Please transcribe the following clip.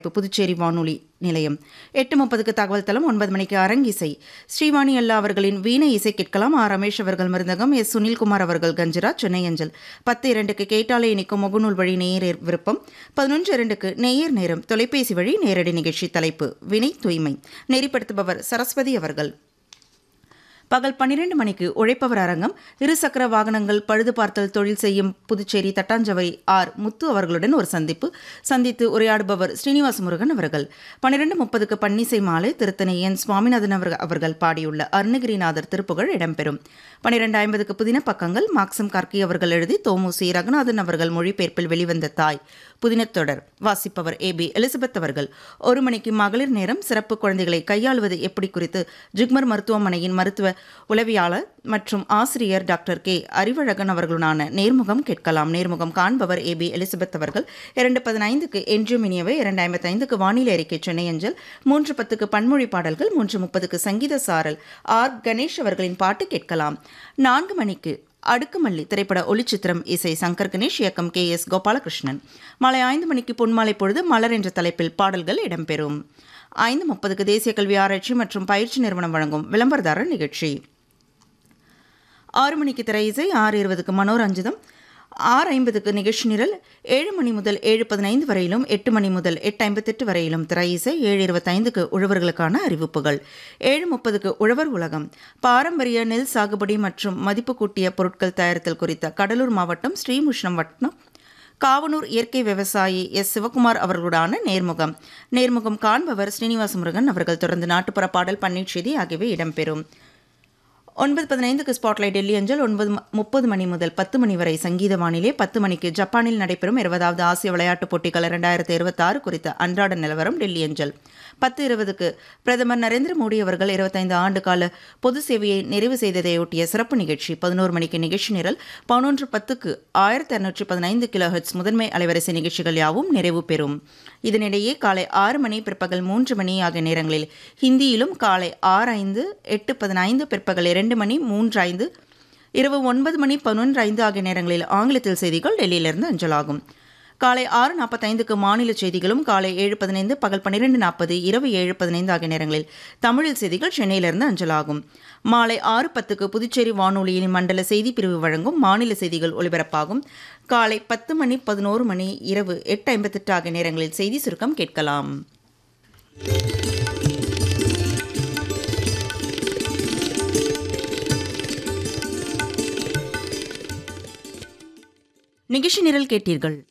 புதுச்சேரி வானொலி நிலையம் எட்டு முப்பதுக்கு தகவல் தளம் ஒன்பது மணிக்கு அரங்கிசை ஸ்ரீவாணி அல்லா அவர்களின் வீணை இசை கேட்கலாம் ஆர் ரமேஷ் அவர்கள் மிருந்தகம் எஸ் சுனில்குமார் அவர்கள் கஞ்சரா சென்னை அஞ்சல் பத்து இரண்டுக்கு கேட்டாலே இனிக்கும் முகநூல் வழி நேயர் விருப்பம் பதினொன்று இரண்டுக்கு நேயர் நேரம் தொலைபேசி வழி நேரடி நிகழ்ச்சி தலைப்பு வினை தூய்மை நெறிப்படுத்துபவர் சரஸ்வதி அவர்கள் பகல் பன்னிரண்டு மணிக்கு உழைப்பவர் அரங்கம் இருசக்கர வாகனங்கள் பழுது பார்த்தல் தொழில் செய்யும் புதுச்சேரி தட்டாஞ்சவை ஆர் முத்து அவர்களுடன் ஒரு சந்திப்பு சந்தித்து உரையாடுபவர் ஸ்ரீனிவாச முருகன் அவர்கள் பன்னிரண்டு முப்பதுக்கு பன்னிசை மாலை திருத்தணி என் சுவாமிநாதன் அவர் அவர்கள் பாடியுள்ள அருணகிரிநாதர் திருப்புகழ் இடம்பெறும் பன்னிரண்டு ஐம்பதுக்கு புதின பக்கங்கள் மாக்சம் கார்கி அவர்கள் எழுதி தோமுசி ரகுநாதன் அவர்கள் மொழிபெயர்ப்பில் வெளிவந்த தாய் புதினத்தொடர் வாசிப்பவர் ஏ பி எலிசபெத் அவர்கள் ஒரு மணிக்கு மகளிர் நேரம் சிறப்பு குழந்தைகளை கையாளுவது எப்படி குறித்து ஜிக்மர் மருத்துவமனையின் மருத்துவ உளவியாளர் மற்றும் ஆசிரியர் டாக்டர் கே அறிவழகன் அவர்களுடனான நேர்முகம் கேட்கலாம் நேர்முகம் காண்பவர் ஏ பி எலிசபெத் அவர்கள் இரண்டு பதினைந்துக்கு என்றும் இனியவை இரண்டு ஐம்பத்தைந்துக்கு வானிலை அறிக்கை சென்னை அஞ்சல் மூன்று பத்துக்கு பன்மொழி பாடல்கள் மூன்று முப்பதுக்கு சங்கீத சாரல் ஆர் கணேஷ் அவர்களின் பாட்டு கேட்கலாம் நான்கு மணிக்கு அடுக்குமல்லி திரைப்பட ஒளிச்சித்திரம் இசை சங்கர் கணேஷ் இயக்கம் கே எஸ் கோபாலகிருஷ்ணன் மாலை ஐந்து மணிக்கு பொன்மாலை பொழுது மலர் என்ற தலைப்பில் பாடல்கள் இடம்பெறும் ஐந்து முப்பதுக்கு தேசிய கல்வி ஆராய்ச்சி மற்றும் பயிற்சி நிறுவனம் வழங்கும் விளம்பரதாரர் நிகழ்ச்சி ஆறு மணிக்கு திரை இசை ஆறு இருபதுக்கு மனோரஞ்சிதம் ஆறு ஐம்பதுக்கு நிகழ்ச்சி நிரல் ஏழு மணி முதல் ஏழு பதினைந்து வரையிலும் எட்டு மணி முதல் எட்டு ஐம்பத்தெட்டு வரையிலும் திரை இசை ஏழு இருபத்தைந்துக்கு உழவர்களுக்கான அறிவிப்புகள் ஏழு முப்பதுக்கு உழவர் உலகம் பாரம்பரிய நெல் சாகுபடி மற்றும் மதிப்பு கூட்டிய பொருட்கள் தயாரித்தல் குறித்த கடலூர் மாவட்டம் ஸ்ரீமுஷ்ணம் வட்டம் காவனூர் இயற்கை விவசாயி எஸ் சிவகுமார் அவர்களுடான நேர்முகம் நேர்முகம் காண்பவர் ஸ்ரீனிவாச முருகன் அவர்கள் தொடர்ந்து நாட்டுப்புற பாடல் பன்னீர் செய்தி ஆகியவை இடம்பெறும் ஒன்பது பதினைந்துக்கு ஸ்பாட்லைட் டெல்லி அஞ்சல் ஒன்பது முப்பது மணி முதல் பத்து மணி வரை சங்கீத வானிலை பத்து மணிக்கு ஜப்பானில் நடைபெறும் இருபதாவது ஆசிய விளையாட்டுப் போட்டிகள் இரண்டாயிரத்தி இருபத்தாறு குறித்த அன்றாட நிலவரம் டெல்லி அஞ்சல் பத்து இருபதுக்கு பிரதமர் நரேந்திர மோடி அவர்கள் இருபத்தைந்து ஆண்டு கால பொது சேவையை நிறைவு செய்ததையொட்டிய சிறப்பு நிகழ்ச்சி பதினோரு மணிக்கு நிகழ்ச்சி நிரல் பதினொன்று பத்துக்கு ஆயிரத்தி இரநூற்றி பதினைந்து கிலோ ஹெட்ஸ் முதன்மை அலைவரிசை நிகழ்ச்சிகள் யாவும் நிறைவு பெறும் இதனிடையே காலை ஆறு மணி பிற்பகல் மூன்று மணி ஆகிய நேரங்களில் ஹிந்தியிலும் காலை ஆறு ஐந்து எட்டு பதினைந்து பிற்பகல் இரண்டு மணி மூன்று ஐந்து இரவு ஒன்பது மணி பதினொன்று ஐந்து ஆகிய நேரங்களில் ஆங்கிலத்தில் செய்திகள் டெல்லியிலிருந்து அஞ்சலாகும் காலை ஆறு நாற்பத்தைந்துக்கு மாநில செய்திகளும் காலை ஏழு பதினைந்து பகல் பன்னிரெண்டு நாற்பது இரவு ஏழு பதினைந்து ஆகிய நேரங்களில் தமிழில் செய்திகள் சென்னையிலிருந்து அஞ்சலாகும் மாலை ஆறு பத்துக்கு புதுச்சேரி வானொலியின் மண்டல செய்தி பிரிவு வழங்கும் மாநில செய்திகள் ஒலிபரப்பாகும் காலை பத்து மணி பதினோரு மணி இரவு எட்டு ஐம்பத்தெட்டு ஆகிய நேரங்களில் செய்தி சுருக்கம் கேட்கலாம் நிகழ்ச்சி நிரல் கேட்டீர்கள்